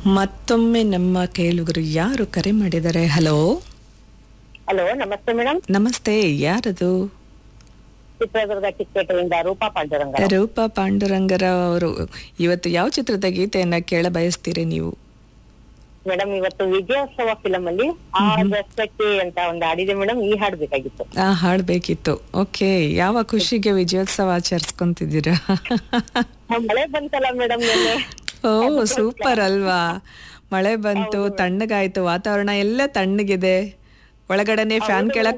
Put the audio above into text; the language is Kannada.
ಮತ್ತೊಮ್ಮೆ ನಮ್ಮ ಕೇಳುಗರು ಯಾರು ಕರೆ ಮಾಡಿದ್ದಾರೆ ಹಲೋ ಹಲೋ ನಮಸ್ತೆ ಮೇಡಮ್ ನಮಸ್ತೆ ಯಾರದು ಚಿತ್ರದುರ್ಗ ಚಿಕ್ಕಪೇಟೆಯಿಂದ ರೂಪಾ ಪಾಂಡುರಂಗ ರೂಪಾ ಪಾಂಡುರಂಗರ ಅವರು ಇವತ್ತು ಯಾವ ಚಿತ್ರದ ಗೀತೆಯನ್ನ ಕೇಳ ಬಯಸ್ತೀರಿ ನೀವು ಮೇಡಮ್ ಇವತ್ತು ವಿಜಯೋತ್ಸವ ಫಿಲಂ ಅಲ್ಲಿ ಆ ದಸಕ್ಕೆ ಅಂತ ಒಂದು ಹಾಡಿದೆ ಮೇಡಮ್ ಈ ಹಾಡ್ ಬೇಕಾಗಿತ್ತು ಆ ಹಾಡ್ಬೇಕಿತ್ತು ಓಕೆ ಯಾವ ಖುಷಿಗೆ ವಿಜಯೋತ್ಸವ ಆಚರಿಸ್ಕೊಂತಿದ್ದೀರಾ ಆ, ಮಳೆ ಬಂತಲ್ಲ ಮೇಡಮ್ ನಿನ್ನೆ ಓ ಸೂಪರ್ ಅಲ್ವಾ ಮಳೆ ಬಂತು ತಣ್ಣಗಾಯ್ತು ವಾತಾವರಣ ಎಲ್ಲ ತಣ್ಣಗಿದೆ ಒಳಗಡೆನೆ ಫ್ಯಾನ್ ಕೆಳಗ್